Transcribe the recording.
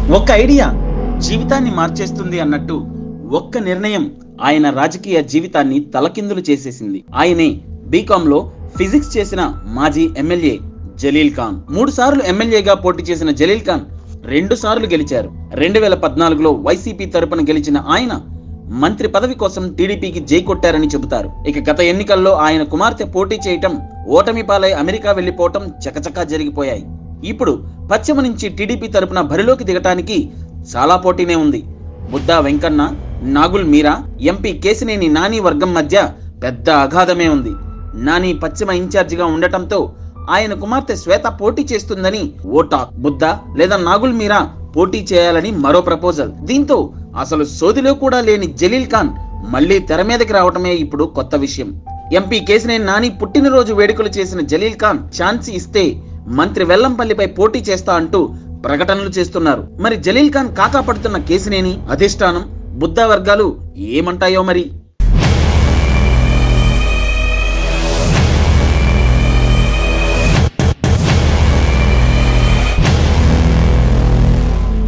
ఒక్క ఐడియా జీవితాన్ని మార్చేస్తుంది అన్నట్టు ఒక్క నిర్ణయం ఆయన రాజకీయ జీవితాన్ని తలకిందులు చేసేసింది ఆయనే బీకామ్ లో ఫిజిక్స్ చేసిన మాజీ ఎమ్మెల్యే జలీల్ ఖాన్ మూడు సార్లు ఎమ్మెల్యేగా పోటీ చేసిన జలీల్ ఖాన్ రెండు సార్లు గెలిచారు రెండు వేల పద్నాలుగులో వైసీపీ తరపున గెలిచిన ఆయన మంత్రి పదవి కోసం టీడీపీకి జై కొట్టారని చెబుతారు ఇక గత ఎన్నికల్లో ఆయన కుమార్తె పోటీ చేయటం ఓటమి పాలై అమెరికా వెళ్లిపోవటం చకచకా జరిగిపోయాయి ఇప్పుడు పశ్చిమ నుంచి టీడీపీ తరపున బరిలోకి దిగటానికి చాలా పోటీనే ఉంది బుద్దా వెంకన్న నాగుల్ మీరా ఎంపీ కేసినేని నాని వర్గం మధ్య పెద్ద అగాధమే ఉంది నాని పశ్చిమ ఇన్ఛార్జిగా ఉండటంతో ఆయన కుమార్తె శ్వేత పోటీ చేస్తుందని ఓ టాక్ బుద్ధ లేదా నాగుల్ మీరా పోటీ చేయాలని మరో ప్రపోజల్ దీంతో అసలు సోదిలో కూడా లేని జలీల్ ఖాన్ మళ్ళీ తెర మీదకి రావటమే ఇప్పుడు కొత్త విషయం ఎంపీ కేసినేని నాని పుట్టినరోజు వేడుకలు చేసిన జలీల్ ఖాన్ ఛాన్స్ ఇస్తే మంత్రి వెల్లంపల్లిపై పోటీ చేస్తా అంటూ ప్రకటనలు చేస్తున్నారు మరి జలీల్ ఖాన్ కాకా పడుతున్న కేసినేని అధిష్టానం బుద్ధ వర్గాలు ఏమంటాయో మరి